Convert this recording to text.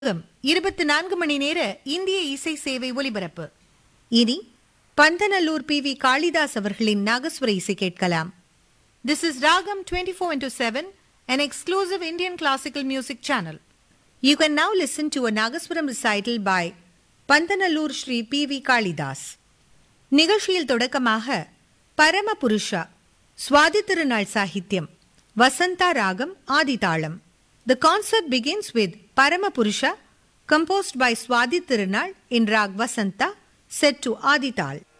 இருபத்தி நான்கு மணி நேர இந்திய இசை சேவை ஒலிபரப்பு இனி பந்தநல்லூர் பி வி காளிதாஸ் அவர்களின் நாகஸ்வர இசை கேட்கலாம் this is Raagam twenty four into seven an exclusive Indian classical music channel. You can now listen to a Nagaswaram recital by Pandanallur Sri P V Kalidas நிகழ்ச்சியில் தொடக்கமாக பரமபுருஷா சுவாதி திருநாள் சாகித்யம் வசந்தா ராகம் ஆதிதாளம் the concert begins with Paramapurusha composed by Swathi Thirunal in raag Vasantha set to ஆதிதாள்